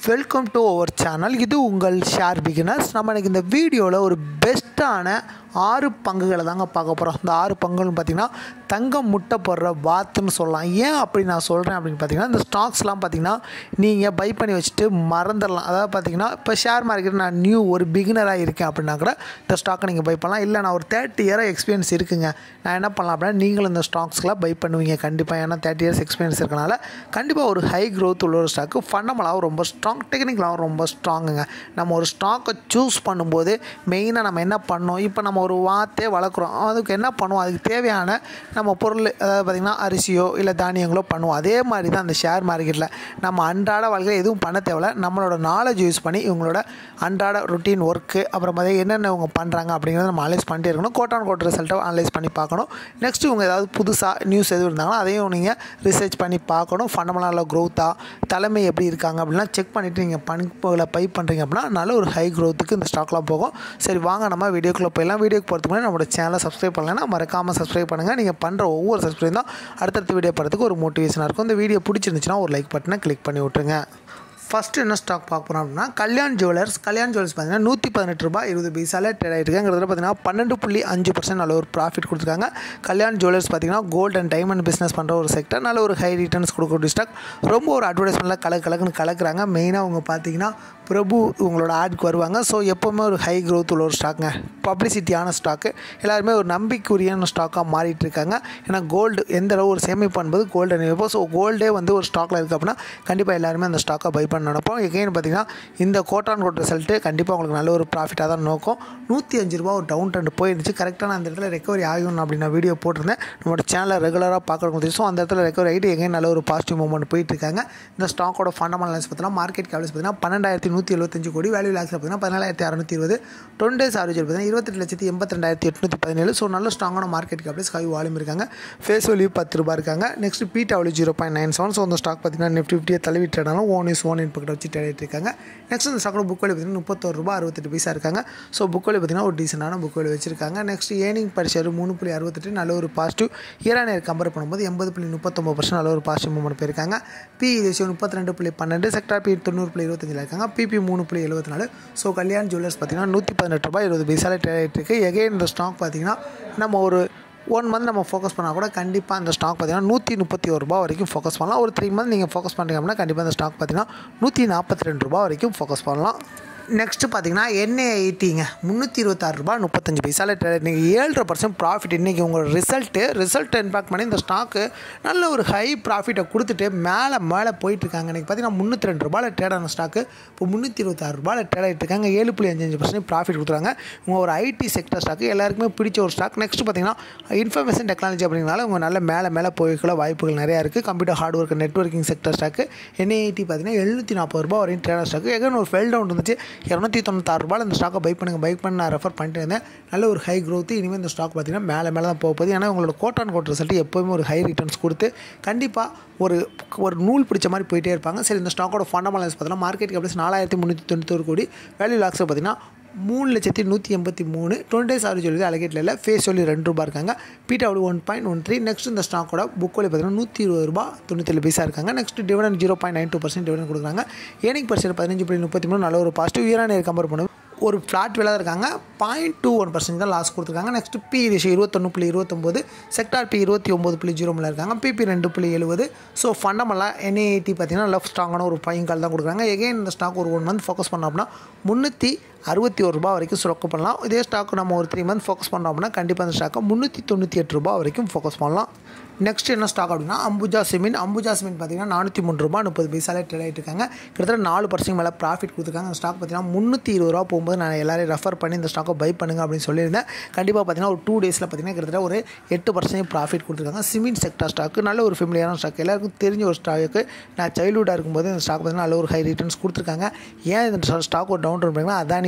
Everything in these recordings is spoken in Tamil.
வெல்கம் டு அவர் சேனல் இது உங்கள் ஷேர் பிகினர்ஸ் நம்ம இன்னைக்கு இந்த வீடியோவில் ஒரு பெஸ்ட்டான ஆறு பங்குகளை தாங்க பார்க்க போகிறோம் இந்த ஆறு பங்குகள்னு பார்த்திங்கன்னா தங்கம் முட்டை போடுற வாத்துன்னு சொல்லலாம் ஏன் அப்படி நான் சொல்கிறேன் அப்படின்னு பார்த்தீங்கன்னா இந்த ஸ்டாக்ஸ்லாம் பார்த்தீங்கன்னா நீங்கள் பை பண்ணி வச்சுட்டு மறந்துடலாம் அதாவது பார்த்தீங்கன்னா இப்போ ஷேர் மார்க்கெட் நான் நியூ ஒரு பிகினராக இருக்கேன் அப்படின்னா கூட இந்த ஸ்டாக்கை நீங்கள் பை பண்ணலாம் இல்லை நான் ஒரு தேர்ட்டி இயராக எக்ஸ்பீரியன்ஸ் இருக்குங்க நான் என்ன பண்ணலாம் அப்படின்னா நீங்களும் இந்த ஸ்டாக்ஸ்லாம் பை பண்ணுவீங்க கண்டிப்பாக ஏன்னா தேர்ட்டி இயர்ஸ் எக்ஸ்பீரியன்ஸ் இருக்கனால கண்டிப்பாக ஒரு ஹை க்ரோத் உள்ள ஒரு ஸ்டாக்கு ஃபண்டமெண்டாகவும் ரொம்ப ஸ்ட்ராங் டெக்னிக்கலாகவும் ரொம்ப ஸ்ட்ராங்குங்க நம்ம ஒரு ஸ்டாக்கை சூஸ் பண்ணும்போது மெயினாக நம்ம என்ன பண்ணோம் இப்போ நம்ம ஒரு வாத்தே வளர்க்குறோம் அதுக்கு என்ன பண்ணுவோம் அதுக்கு தேவையான நம்ம பொருள் அதாவது பார்த்திங்கன்னா அரிசியோ இல்லை தானியங்களோ பண்ணுவோம் அதே மாதிரி தான் அந்த ஷேர் மார்க்கெட்டில் நம்ம அன்றாட வாழ்க்கையில் எதுவும் பண்ண தேவையில்ல நம்மளோட நாலேஜ் யூஸ் பண்ணி இவங்களோட அன்றாட ரொட்டீன் ஒர்க்கு அப்புறம் பார்த்தீங்கன்னா என்னென்ன இவங்க பண்ணுறாங்க அப்படிங்கிறத நம்ம அனலைஸ் பண்ணிட்டே இருக்கணும் கோட் ஆன் கோட் ரிசல்ட்டை அனலைஸ் பண்ணி பார்க்கணும் நெக்ஸ்ட் இவங்க ஏதாவது புதுசாக நியூஸ் எதுவும் இருந்தாங்கன்னா அதையும் நீங்கள் ரிசர்ச் பண்ணி பார்க்கணும் ஃபண்டமெண்டலாக க்ரோத்தாக தலைமை எப்படி இருக்காங்க அப்படிலாம் செக் பண்ணிவிட்டு நீங்கள் பண்புகளை பை பண்ணுறீங்க அப்படின்னா நல்ல ஒரு ஹை க்ரோத்துக்கு இந்த ஸ்டாக்லாம் போகும் சரி வாங்க நம்ம வீடியோக்குள்ளே போயிடலாம் வீடியோக்கு போகிறதுக்கு முன்னாடி நம்மளோட சேனலை சப்ஸ்கிரைப் பண்ணலைன்னா மறக்காமல் சப்ஸ்கிரைப் பண்ணுங்கள் நீங்கள் பண்ணுற ஒவ்வொரு சப்ஸ்கிரைப் தான் அடுத்தடுத்த வீடியோ பண்ணுறதுக்கு ஒரு மோட்டிவேஷனாக இருக்கும் இந்த வீடியோ பிடிச்சிருந்துச்சுன்னா ஒரு லைக் பட்டனை கிளிக் பண்ணி விட்ருங்க ஃபஸ்ட்டு என்ன ஸ்டாக் பார்க்க போகிறோம் அப்படின்னா கல்யாண் ஜுவல்லர்ஸ் கல்யாண் ஜுவல்லர்ஸ் பார்த்தீங்கன்னா நூற்றி பதினெட்டு ரூபாய் இருபது பைசால ட்ரேட் ஆகிருக்குங்கிறதுல பார்த்தீங்கன்னா பன்னெண்டு புள்ளி அஞ்சு பர்சன்ட் நல்ல ஒரு ப்ராஃபிட் கொடுத்துருக்காங்க கல்யாண் ஜுவல்லர்ஸ் பார்த்தீங்கன்னா கோல்டு அண்ட் டைமண்ட் பிஸ்னஸ் பண்ணுற ஒரு செக்டர் நல்ல ஒரு ஹை ரிட்டர்ன்ஸ் கொடுக்கக்கூடிய ஸ்டாக் ரொம்ப ஒரு அட்வர்டைஸ்மெண்ட்டில் கலக்கு கலக்குன்னு கலக்குறாங்க மெயினாக அவங்க பார்த்தீங்கன்னா பிரபு உங்களோட ஆட்க்கு வருவாங்க ஸோ எப்போவுமே ஒரு ஹை க்ரோத் உள்ள ஒரு ஸ்டாக்குங்க பப்ளிசிட்டியான ஸ்டாக்கு எல்லாருமே ஒரு நம்பிக்கைக்குரியான ஸ்டாக்காக மாறிட்டு இருக்காங்க ஏன்னா கோல்டு எந்த அளவு ஒரு சேமிப்பு என்பது கோல்டு நினைப்போம் ஸோ கோல்டே வந்து ஒரு ஸ்டாக்கில் இருக்குது அப்படின்னா கண்டிப்பாக எல்லாருமே அந்த ஸ்டாக்கை பை பண்ண நினைப்போம் எகைன் பார்த்தீங்கன்னா இந்த கோட்டான் கோட் ரிசல்ட்டு கண்டிப்பாக உங்களுக்கு நல்ல ஒரு ப்ராஃபிட்டாக தான் நோக்கும் நூற்றி அஞ்சு ரூபா ஒரு டவுன் ட்ரெண்ட் போயிருந்துச்சு கரெக்டாக நான் அந்த இடத்துல ரெக்கவரி ஆகும் அப்படின்னு நான் வீடியோ போட்டிருந்தேன் நம்மளோட சேனலை ரெகுலராக பார்க்குறவங்க தெரியும் ஸோ அந்த இடத்துல ரெக்கவரி ஆகிட்டு எகைன் நல்ல ஒரு பாசிட்டிவ் மூவ்மெண்ட் போயிட்டு இருக்காங்க இந்த ஸ்டாக்கோட ஃபண்டமெண்டல்ஸ் பார்த்தீங்கன்னா மார்க்கெட் கேபிள்ஸ் பார்த்தீங்கன்னா பன்னெண்டாயிரத்தி நூற்றி எழுபத்தஞ்சு கோடி வேல்யூ லாக்ஸ் பார்த்தீங்கன்னா பதினாலாயிரத்தி அறுநூற்றி இருபது டுவெண்ட்டி டேஸ் ஆவரேஜ் பார்த்தீங்கன்னா இருபத்தெட்டு லட்சத்தி எண்பத்தி ரெண்டாயிரத்தி எட்நூற்றி பதினேழு ஸோ நல்ல ஸ்ட்ராங்கான மார்க்கெட் கேபிள்ஸ் ஹை வால்யூம் இருக்காங்க ஃபேஸ் வேல்யூ பத்து ரூபா இருக்காங்க next P W zero point nine seven so அந்த ஸ்டாக் பார்த்தீங்கன்னா நிஃப்டி ஃபிஃப்டியை தள்ளி ட்ரேடாலும் ஓன் இஸ் ஓன் இன் பக்கத்தில் வச்சு ட்ரேட் இருக்காங்க நெக்ஸ்ட் இந்த ஸ்டாக்கோட புக் வேல்யூ பார்த்தீங்கன்னா முப்பத்தோரு ரூபா அறுபத்தெட்டு பைசா இருக்காங்க ஸோ புக் வேல்யூ பார்த்தீங்கன்னா ஒரு டீசெண்டான புக் வேல்யூ வச்சிருக்காங்க நெக்ஸ்ட் ஏர்னிங் பர் ஷேர் மூணு புள்ளி அறுபத்தெட்டு நல்ல ஒரு பாசிட்டிவ் இயரானியர் கம்பேர் பண்ணும்போது எண்பது புள்ளி முப்பத்தொம்பது பர்சன்ட் நல்ல ஒரு பாசிட்டிவ் மூவ்மெண்ட் போயிருக்காங்க பி ரேஷியோ முப்பத்தி ரெண்டு புள்ளி பன்னெண்டு செக்டார் பி தொண்ணூறு புள்ளி இருபத்தஞ்சில் இருக்காங்க பிபி மூணு புள்ளி எழுபத்தி நாலு ஸோ கல்யாண் ஜுவல்லர்ஸ் பார்த்தீங்கன்னா நூற்றி பதினெட்டு ரூபாய் இருபது பைசால ட்ரேட் இருக்குது எகைன் இந்த ஸ்டாக் பார்த்தீங்கன்னா நம்ம ஒரு ஒன் மந்த் நம்ம ஃபோக்கஸ் பண்ணால் கூட கண்டிப்பாக அந்த ஸ்டாக் பார்த்தீங்கன்னா நூற்றி முப்பத்தி ஒரு ரூபா வரைக்கும் ஃபோக்கஸ் பண்ணலாம் ஒரு த்ரீ மந்த் நீங்கள் ஃபோக்கஸ் பண்ணுறீங்க அப்படின்னா கண்டிப்பாக அந்த ஸ்டாக் பார்த்தீங்கன்னா நூற்றி நாற்பத்தி ரெண்டு ரூபா வரைக்கும் ஃபோக்கஸ் பண்ணலாம் நெக்ஸ்ட்டு பார்த்தீங்கன்னா என்ஏஐடிங்க முந்நூற்றி இருபத்தாறு ரூபா முப்பத்தஞ்சு பைசால இன்றைக்கி ஏழரை பர்சன்ட் ப்ராஃபிட் இன்றைக்கி உங்களோட ரிசல்ட்டு ரிசல்ட்டை இம்பாக்ட் பண்ணி இந்த ஸ்டாக்கு நல்ல ஒரு ஹை ப்ராஃபிட்டை கொடுத்துட்டு மேலே மேலே போயிட்டுருக்காங்க இன்றைக்கி பார்த்தீங்கன்னா முந்நூற்றி ரெண்டு ரூபாயில் ட்ரேட் ஆன ஸ்டாக்கு இப்போ முந்நூற்றி இருபத்தாறு ரூபாயில் ட்ரேட் ஆகிட்டு இருக்காங்க ஏழு புள்ளி அஞ்சு பர்சன்ட் ப்ராஃபிட் கொடுத்துறாங்க உங்கள் ஒரு ஐடி செக்டர் ஸ்டாக்கு எல்லாருக்குமே பிடிச்ச ஒரு ஸ்டாக் நெக்ஸ்ட் பார்த்தீங்கன்னா இன்ஃபர்மேஷன் டெக்னாலஜி அப்படிங்கிறனால உங்கள் நல்ல மேலே மேலே போய்க்குள்ள வாய்ப்புகள் நிறையா இருக்குது computer hardware networking sector stock NIT பார்த்தீங்கன்னா எழுநூற்றி நாற்பது ரூபா வரையும் ட்ரேட் ஸ்டாக்கு எகன் ஒரு ஃபெல் டவுன் இருந்துச்சு இரநூத்தி தொண்ணூத்தாறு ரூபாயில் இந்த ஸ்டாக்கை பை பண்ணுங்கள் பை பண்ண நான் ரெஃபர் பண்ணிட்டு இருந்தேன் நல்ல ஒரு ஹை க்ரோத் இனிமேல் இந்த ஸ்டாக் பார்த்தீங்கன்னா மேலே மேலே தான் போக போகுது ஏன்னா உங்களோட கோட் ஆன் கோட் ரிசல்ட் எப்போவுமே ஒரு ஹை ரிட்டர்ன்ஸ் கொடுத்து கண்டிப்பாக ஒரு ஒரு நூல் பிடிச்ச மாதிரி போயிட்டே இருப்பாங்க சரி இந்த ஸ்டாக்கோட ஃபண்டமெண்டல்ஸ் பார்த்தீங்கன்னா மார்க்கெட் கேபிள்ஸ் நாலாயிரத்தி முந்நூற்றி தொண்ணூத்தொரு கோடி வேல்யூ லாக்ஸ் பார்த்தீங்கன்னா மூணு லட்சத்தி நூற்றி எண்பத்தி மூணு டுவெண்ட்டி டேஸ் ஆவரேஜ் சொல்லி அலகேட்டில் இல்லை ஃபேஸ் சொல்லி ரெண்டு ரூபா இருக்காங்க PW one point one three next இந்த ஸ்டாக்கோட புக் வழி பார்த்தீங்கன்னா நூற்றி இருபது ரூபா தொண்ணூற்றி பைசா இருக்காங்க next dividend zero point nine two percent dividend கொடுக்குறாங்க ஏனிங் பர்சன்ட் பதினஞ்சு புள்ளி முப்பத்தி மூணு நல்ல ஒரு பாசிட்டிவ் இயரான கம்பேர் பண்ணுவோம் ஒரு ஃப்ளாட் விலை இருக்காங்க பாயிண்ட் டூ ஒன் பர்சன்ட் தான் லாஸ் கொடுத்துருக்காங்க நெக்ஸ்ட் பி ரேஷியோ இருபத்தொன்று புள்ளி இருபத்தொம்போது செக்டார் பி இருபத்தி ஒம்பது புள்ளி ஜீரோ மேலே இருக்காங்க பிபி ரெண்டு புள்ளி எழுபது ஸோ ஃபண்டமெல்லாம் என்ஐடி பார்த்தீங்கன்னா லெஃப்ட் ஸ்ட்ராங்கான ஒரு பையங்கால் தான் கொடுக்குறாங்க எகைன் இந்த ஸ்டாக் ஒரு ஒன் மந்த் ஃபோக்கஸ் பண்ணோம் அப்படின்னா முந்நூற்றி அறுபத்தி ஒரு ரூபா வரைக்கும் ஸ்டொக்கு பண்ணலாம் இதே ஸ்டாக் நம்ம ஒரு த்ரீ மந்த் ஃபோக்கஸ் பண்ணோம் அப்படின்னா கண்டிப்பாக அந்த ஸ்டாக்கை முந்நூற்றி தொண்ணூற்றி எட்டு ரூபா வரைக்கும் ஃபோக்கஸ் பண்ணலாம் நெக்ஸ்ட் என்ன ஸ்டாக் அப்படின்னா அம்புஜா சிமெண்ட் அம்புஜா சிமெண்ட் பார்த்தீங்கன்னா நானூற்றி மூணு ரூபா முப்பது பைசாலே ட்ரேட் ஆகிட்டு இருக்காங்க கிட்டத்தட்ட நாலு பர்சன்ட் மேலே ப்ராஃபிட் கொடுத்துருக்காங்க அந்த ஸ்டாக் பார்த்தீங்கன்னா முந்நூற்றி இருபது ரூபா போகும்போது நான் எல்லாரையும் ரெஃபர் பண்ணி இந்த ஸ்டாக்கை பை பண்ணுங்க அப்படின்னு சொல்லியிருந்தேன் கண்டிப்பாக பார்த்தீங்கன்னா ஒரு டூ டேஸில் பார்த்தீங்கன்னா கிட்டத்தட்ட ஒரு எட்டு பர்சன்ட் ப்ராஃபிட் கொடுத்துருக்காங்க சிமெண்ட் செக்டர் ஸ்டாக்கு நல்ல ஒரு ஃபெமிலியான ஸ்டாக் எல்லாருக்கும் தெரிஞ்ச ஒரு ஸ்டாக்கு நான் சைல்டுஹுட்டாக இருக்கும்போது இந்த ஸ்டாக் பார்த்தீங்கன்னா நல்ல ஒரு ஹை ரிட்டர்ன்ஸ் கொடுத்துருக்காங்க ஏன் இந்த ஸ்டாக் ஒரு டவுன் பண்ணுறாங்கன்னா அதானி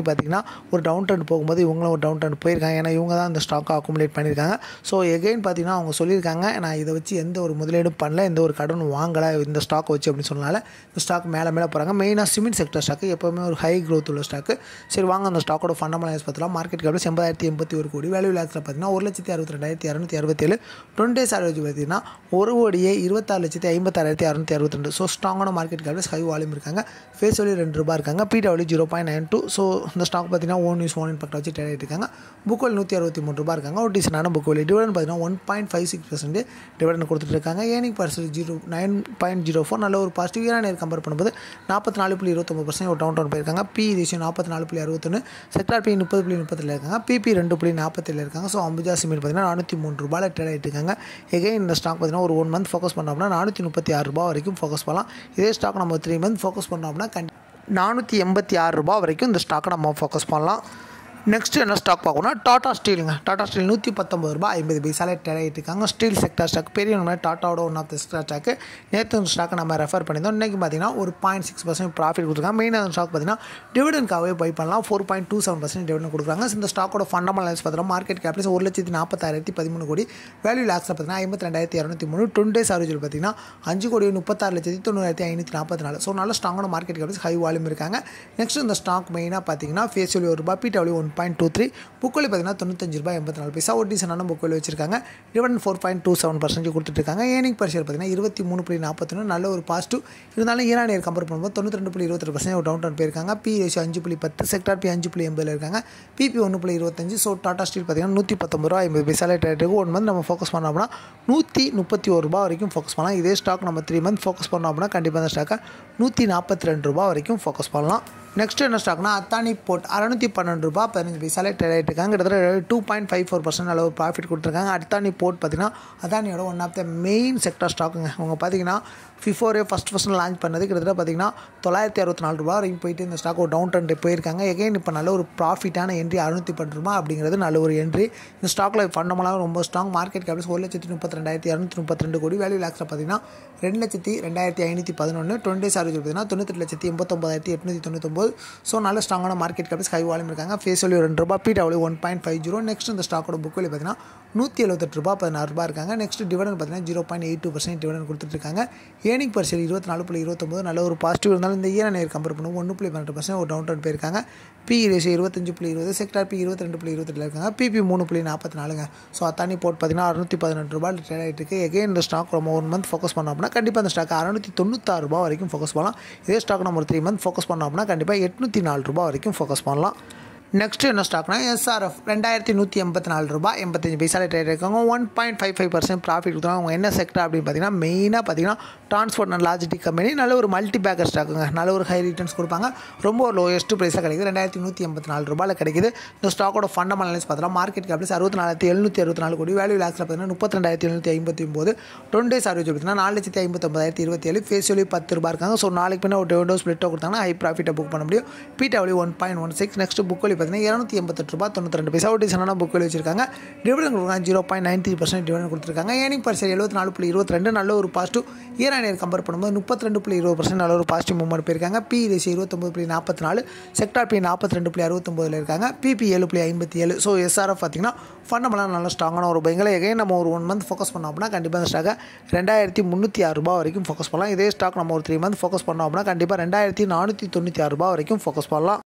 பார்த்தீங்கன்னா ஒரு டவுன் ட்ரெண்ட் போகும்போது இவங்களும் ஒரு டவுன் ட்ரெண்ட் போயிருக்காங்க ஏன்னா இவங்க தான் இந்த ஸ்டாக்கை அக்குமுலேட் பண்ணியிருக்காங்க ஸோ எகெயின் பார்த்தீங்கன்னா அவங்க சொல்லியிருக்காங்க நான் இதை வச்சு எந்த ஒரு முதலீடும் பண்ணல எந்த ஒரு கடனும் வாங்கலை இந்த ஸ்டாக்கை வச்சு அப்படின்னு சொன்னால இந்த ஸ்டாக் மேலே மேலே போகிறாங்க மெயினாக சிமெண்ட் செக்டர் ஸ்டாக்கு எப்போவுமே ஒரு ஹை க்ரோத் உள்ள ஸ்டாக்கு சரி வாங்க அந்த ஸ்டாக்கோட ஃபண்டமெண்டல்ஸ் பார்த்தலாம் மார்க்கெட் கேபிள் எண்பதாயிரத்தி எண்பத்தி ஒரு கோடி வேல்யூ லேக்ஸில் பார்த்தீங்கன்னா ஒரு லட்சத்தி அறுபத்தி ரெண்டாயிரத்தி இரநூத்தி அறுபத்தேழு டுவெண்ட்டி டேஸ் ஆவரேஜ் பார்த்தீங்கன்னா ஒரு கோடியே இருபத்தாறு லட்சத்தி ஐம்பத்தாயிரத்தி அறுநூத்தி அறுபத்தி ரெண்டு ஸோ ஸ்ட்ராங்கான மார்க்கெட் கேபிள் ஹை வால்யூம் இருக்காங்க ஃபேஸ் வேல்யூ ரெண்டு ரூபா இருக்காங்க PW zero point nine two so இந்த ஸ்டாக் பார்த்தீங்கன்னா ஓன் நியூஸ் ஓன் இம்பாக்ட் வச்சு ட்ரேட் இருக்காங்க புக் வேல் நூற்றி அறுபத்தி மூணு ரூபா இருக்காங்க ஒரு டீசனான புக் வேல்யூ டிவிடன் பார்த்தீங்கன்னா one point five six percent dividend கொடுத்துட்டு இருக்காங்க ஏனிங் percent zero nine point zero four நல்ல ஒரு பாசிட்டிவ் இயர் நேர் கம்பேர் பண்ணும்போது நாற்பத்தி நாலு புள்ளி இருபத்தொம்பது பர்சன்ட் ஒரு டவுன் டவுன் போயிருக்காங்க பி ரேஷியோ நாற்பத்தி நாலு புள்ளி அறுபத்தொன்று செக்டார் பி முப்பது புள்ளி முப்பத்தில் இருக்காங்க பிபி ரெண்டு புள்ளி நாற்பத்தில் இருக்காங்க ஸோ அம்புஜா சிமெண்ட் பார்த்தீங்கன்னா நானூற்றி மூணு ரூபாயில் ட்ரேட் ஆகிட்டு இருக்காங்க எகைன் இந்த ஸ்டாக் பார்த்தீங்கன்னா ஒரு ஒன் மந்த் ஃபோக்கஸ் பண்ணோம்னா நானூற்றி முப்பத்தி ஆறு ரூபா வரைக்கும் ஃபோக்கஸ் பண்ணலாம் இதே ஸ்டாக் நம்ம த்ரீ மந்த் ஃபோக்கஸ் பண்ணோம்னா கண்டி நானூற்றி எண்பத்தி ஆறு ரூபா வரைக்கும் இந்த ஸ்டாக்கை நம்ம ஃபோக்கஸ் பண்ணலாம் நெக்ஸ்ட் என்ன ஸ்டாக் பார்க்கணும்னா டாடா ஸ்டீலுங்க டாடா ஸ்டீல் நூற்றி பத்தொம்பது ரூபா ஐம்பது பைசாலே ட்ரேட் ஆகிட்டு இருக்காங்க ஸ்டீல் செக்டர் ஸ்டாக் பெரிய மாதிரி டாட்டாவோட one of the sector stock நேற்று இந்த ஸ்டாக்கை நம்ம ரெஃபர் பண்ணியிருந்தோம் இன்றைக்கி பார்த்தீங்கன்னா ஒரு பாயிண்ட் சிக்ஸ் பர்சன்ட் ப்ராஃபிட் கொடுத்துருக்காங்க மெயினாக அந்த ஸ்டாக் பார்த்தீங்கன்னா டிவிடனுக்காகவே பை பண்ணலாம் four point two seven percent dividend கொடுக்குறாங்க இந்த ஸ்டாக்கோட ஃபண்டமெண்டல்ஸ் பார்த்தீங்கன்னா மார்க்கெட் கேபிள்ஸ் ஒரு லட்சத்தி நாற்பத்தாயிரத்தி பதிமூணு கோடி வேல்யூ லேக்ஸில் பார்த்தீங்கன்னா ஐம்பத்தி ரெண்டாயிரத்தி இரநூத்தி மூணு டுவெண்ட்டி டேஸ் ஆவரேஜில் பார்த்தீங்கன்னா அஞ்சு கோடி முப்பத்தாறு லட்சத்தி தொண்ணூறாயிரத்தி ஐநூற்றி நாற்பத்தி நாலு ஸோ நல்ல ஸ்ட்ராங்கான மார்க்கெட் கேபிள்ஸ் ஹை வால்யூம் இருக்காங்க நெக்ஸ்ட் இந்த ஸ்டாக் மெயினாக பார்த்தீங்கன்னா ஃபேஸ் வேல்யூ ஒரு ரூபா PW one point two three book value பார்த்தீங்கன்னா தொண்ணூத்தஞ்சு ரூபாய் எண்பத்தி நாலு பைசா ஒரு டீசனான புக்கோலி வச்சிருக்காங்க dividend four point two seven percentage கொடுத்துட்ருக்காங்க ஏனிங் பர் ஷேர் பார்த்தீங்கன்னா இருபத்தி மூணு புள்ளி நாற்பத்தொன்று நல்ல ஒரு பாசிட்டிவ் இருந்தாலும் ஈரான் இயர் கம்பேர் பண்ணும்போது தொண்ணூற்றி ரெண்டு புள்ளி இருபத்தி பர்சன்ட் ஒரு டவுன் டவுன் போயிருக்காங்க பி ரேஷியோ அஞ்சு புள்ளி பத்து செக்டார் பி அஞ்சு புள்ளி எண்பதில் இருக்காங்க பிபி ஒன்று புள்ளி இருபத்தஞ்சு ஸோ டாடா ஸ்டீல் பார்த்தீங்கன்னா நூற்றி பத்தொம்பது ரூபா ஐம்பது பைசாலே ட்ரேட்டுக்கு ஒன் மந்த் நம்ம ஃபோக்கஸ் பண்ணோம் அப்படின்னா நூற்றி முப்பத்தி ஒரு ரூபா வரைக்கும் ஃபோக்கஸ் பண்ணலாம் இதே ஸ்டாக் நம்ம த்ரீ மந்த் ஃபோக்கஸ் பண்ணோம் அப்படின்னா கண்டிப்பாக அந்த ஸ்டாக்கை நூற்றி நாற்பத்தி ரெண்டு ரூபா வரைக்கும் ஃபோக்கஸ் பண்ணலாம் நெக்ஸ்ட் என்ன ஸ்டாக்னா அத்தானி போர்ட் அறநூற்றி பன்னெண்டு ரூபா பதினஞ்சு பைசாலே ட்ரேட் ஆகிட்டு இருக்காங்க கிட்டத்தட்ட two point five four percent அளவு ப்ராஃபிட் கொடுத்துருக்காங்க அத்தானி போர்ட் பார்த்தீங்கன்னா அதானியோட one of the main sector ஸ்டாக்குங்க அவங்க பார்த்தீங்கன்னா ஃபிஃபோரே ஃபஸ்ட் ஃபஸ்ட்டு லான்ச் பண்ணது கிட்டத்தட்ட பார்த்தீங்கன்னா தொள்ளாயிரத்தி அறுபத்தி நாலு ரூபா வரைக்கும் போயிட்டு இந்த ஸ்டாக் ஒரு டவுன் ட்ரெண்ட் போயிருக்காங்க எகைன் இப்போ நல்ல ஒரு ப்ராஃபிட்டான என்ட்ரி அறுநூற்றி பன்னெண்டு ரூபா அப்படிங்கிறது நல்ல ஒரு என்ட்ரி இந்த ஸ்டாக்கில் ஃபண்டமெல்லாம் ரொம்ப ஸ்ட்ராங் மார்க்கெட் கேபிள்ஸ் ஒரு லட்சத்தி முப்பத்தி ரெண்டாயிரத்தி இரநூத்தி முப்பத்தி ரெண்டு கோடி வேல்யூ லேக்ஸில் பார்த்தீங்கன்னா ரெண்டு லட்சத்தி ரெண்டாயிரத்தி ஐநூற்றி பதினொன்று டுவெண்ட்டி சார்ஜ் பார்த்தீங்கன்னா தொண்ணூற்றி லட்சத்தி எண்பத்தொம்பதாயிரத்தி எட்நூற்றி தொண்ணூத்தொம்பது ஸோ நல்ல ஸ்ட்ராங்கான மார்க்கெட் கேபிள்ஸ் ஹை வால்யூம் இருக்காங்க ஃபேஸ் வேல்யூ ரெண்டு ரூபா PW one point five zero next இந்த ஸ்டாக்கோட புக் வேல்யூ பார்த்தீங்கன்னா நூற்றி எழுபத்தெட்டு ரூபா பதினாறு ரூபா இருக்காங்க நெக்ஸ்ட் டிவிடன் பார்த்தீங்கன்னா zero point eight two percent dividend கொடுத்துட்ருக்காங்க ஏர்னிங் பர் ஷேர் இருபத்தி நாலு புள்ளி இருபத்தொம்பது நல்ல ஒரு பாசிட்டிவ் இருந்தாலும் இந்த இயர் நேர் கம்பேர் பண்ணுவோம் ஒன்று புள்ளி பன்னெண்டு பர்சன்ட் ஒரு டவுன் டவுன் போயிருக்காங்க பி ரேஷியோ இருபத்தஞ்சு புள்ளி இருபது செக்டார் பி இருபத்தி ரெண்டு புள்ளி இருபத்தெட்டில் இருக்காங்க பிபி மூணு புள்ளி நாற்பத்தி நாலுங்க ஸோ அத்தானி போட் பார்த்தீங்கன்னா அறுநூற்றி பதினெட்டு ரூபாய் ட்ரேட் ஆகிட்டு இருக்கு எகைன் இந்த ஸ்டாக் நம்ம ஒன் மந்த் ஃபோக்கஸ் பண்ணோம் அப்படின்னா கண்டிப்பாக இந்த ஸ்டாக் அறுநூற்றி தொண்ணூத்தாறு ரூபா வரைக்கும் ஃபோக்கஸ் பண்ணலாம் இதே ஸ்டாக் நம்ம ஒரு த்ரீ மந்த் ஃபோக்கஸ் பண்ணோம் அப்படின்னா கண்டிப்பாக எட்நூற்றி நாலு ரூபா வரைக்கும் ஃபோக்கஸ் பண்ணலாம் நெக்ஸ்ட் என்ன ஸ்டாக்னா எஸ்ஆர்எஃப் ரெண்டாயிரத்தி நூற்றி எண்பத்தி நாலு ரூபாய் எண்பத்தஞ்சு பைசாவில் ட்ரேட் இருக்காங்க one point five five percent profit கொடுத்தாங்க அவங்க என்ன செக்டர் அப்படின்னு பார்த்தீங்கன்னா மெயினாக பார்த்தீங்கன்னா டிரான்ஸ்போர்ட் அண்ட் லாஜிஸ்டிக் கம்பெனி நல்ல ஒரு மல்டி பேக்கர் ஸ்டாக்குங்க நல்ல ஒரு ஹை ரிட்டர்ன்ஸ் கொடுப்பாங்க ரொம்ப ஒரு லோயஸ்ட் ப்ரைஸாக கிடைக்குது ரெண்டாயிரத்தி நூற்றி எண்பத்தி நாலு ரூபாயில் கிடைக்குது இந்த ஸ்டாக்கோட ஃபண்டமெண்டல்ஸ் பார்த்தோம்னா மார்க்கெட் கேபிள்ஸ் அறுபத்தி நாலாயிரத்தி எழுநூற்றி அறுபத்தி நாலு கோடி வேல்யூ லேக்ஸில் பார்த்தீங்கன்னா முப்பத்தி ரெண்டாயிரத்தி எழுநூற்றி ஐம்பத்தி ஒம்பது டுவெண்ட்டி டேஸ் ஆர்வேஜ் பார்த்தீங்கன்னா நாலு லட்சத்தி ஐம்பத்தொம்பதாயிரத்தி இருபத்தி ஏழு ஃபேஸ் வேல்யூ பத்து ரூபா இருக்காங்க ஸோ நாளைக்கு பின்ன ஒரு டெவண்டோ ஸ்பிளிட்டோ கொடுத்தாங்கன்னா ஹை ப்ராஃபிட்டை புக் பண்ண முடியும் PW one point one six next book value பார்த்தீங்கன்னா இரநூத்தி எண்பத்தெட்டு ரூபா தொண்ணூற்றி ரெண்டு பைசா ஒரு டீசனான புக் வேல்யூ வச்சிருக்காங்க டிவிடன் கொடுக்குறாங்க zero point nine three percent dividend கொடுத்துருக்காங்க ஏனிங் பர் ஷேர் எழுபத்தி நாலு புள்ளி இருபத்தி ரெண்டு நல்ல ஒரு positive year on year compare பண்ணும்போது முப்பத்தி ரெண்டு புள்ளி இருபது பர்சன்ட் நல்ல ஒரு பாசிட்டிவ் மூவ்மெண்ட் போயிருக்காங்க பி ரேஷியோ இருபத்தொம்பது புள்ளி நாற்பத்தி நாலு செக்டார் பி நாற்பத்தி ரெண்டு புள்ளி அறுபத்தொம்பதில் இருக்காங்க பிபி ஏழு புள்ளி ஐம்பத்தி ஏழு ஸோ எஸ்ஆர்எஃப் பார்த்தீங்கன்னா ஃபண்டமெல்லாம் நல்ல ஸ்ட்ராங்கான ஒரு பயங்கர எகைன் நம்ம ஒரு ஒன் மந்த் ஃபோக்கஸ் பண்ணோம் அப்படின்னா கண்டிப்பாக இந்த ஸ்டாக்கை ரெண்டாயிரத்தி முந்நூற்றி ஆறு ரூபா வரைக்கும் ஃபோக்கஸ் பண்ணலாம் இதே ஸ்டாக் நம்ம ஒரு த்ரீ மந்த் ஃபோக்கஸ் பண்ணோம் அப்படின்னா கண்டிப்பாக ரெண்டாயிரத்தி நானூற்றி தொண்ணூற்றி ஆறு ரூபா வரைக்கும் ஃபோக்கஸ் பண்ணலாம்